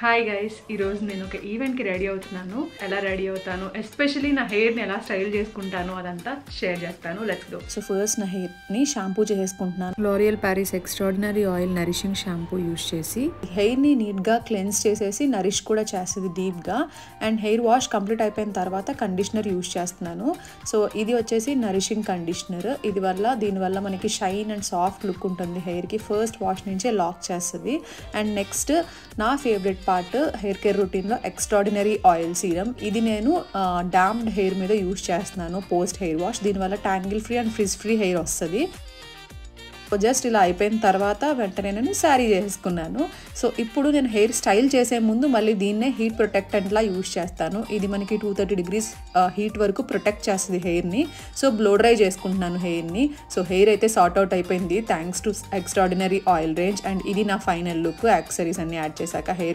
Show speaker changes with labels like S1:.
S1: hi guys ఈరోజు నేను ఒక ఈవెంట్కి రెడీ అవుతున్నాను ఎలా రెడీ అవుతాను ఎస్పెషలీ నా హెయిర్ని ఎలా స్టైల్ చేసుకుంటాను అదంతా షేర్ చేస్తాను లెట్స్ గో
S2: సో ఫస్ట్ నా హెయిర్ని షాంపూ చేసుకుంటున్నాను
S3: L'Oreal Paris extraordinary oil nourishing shampoo use చేసి
S2: హెయిర్ని నీట్గా క్లెన్స్ చేసేసి నరిష్ కూడా చేస్తుంది డీప్గా అండ్ హెయిర్ వాష్ కంప్లీట్ అయిపోయిన తర్వాత కండిషనర్ యూస్ చేస్తున్నాను సో ఇది వచ్చేసి నరిషింగ్ కండిషనర్ ఇది వల్ల దీనివల్ల మనకి షైన్ అండ్ సాఫ్ట్ లుక్ ఉంటుంది హెయిర్కి ఫస్ట్ వాష్ నుంచే లాక్ చేస్తుంది అండ్ నెక్స్ట్ నా ఫేవరెట్ పార్ట్ హెయిర్ కేర్ రొటీన్లో ఎక్స్ట్రాడినరీ ఆయిల్ సీరం ఇది నేను డామ్డ్ హెయిర్ మీద యూస్ చేస్తున్నాను పోస్ట్ హెయిర్ వాష్ దీనివల్ల tangle free and frizz free hair వస్తుంది జస్ట్ ఇలా అయిపోయిన తర్వాత వెంటనే నేను శారీ చేసుకున్నాను సో ఇప్పుడు నేను హెయిర్ స్టైల్ చేసే ముందు మళ్ళీ దీన్నే హీట్ ప్రొటెక్టెంట్లా యూస్ చేస్తాను ఇది మనకి టూ థర్టీ డిగ్రీస్ హీట్ వరకు ప్రొటెక్ట్ చేస్తుంది హెయిర్ని సో బ్లో డ్రై చేసుకుంటున్నాను హెయిర్ని సో హెయిర్ అయితే సార్ట్ అవుట్ అయిపోయింది thanks to extraordinary oil range and ఇది నా ఫైనల్ లుక్ యాక్సరీస్ అన్ని యాడ్ చేశాక హెయిర్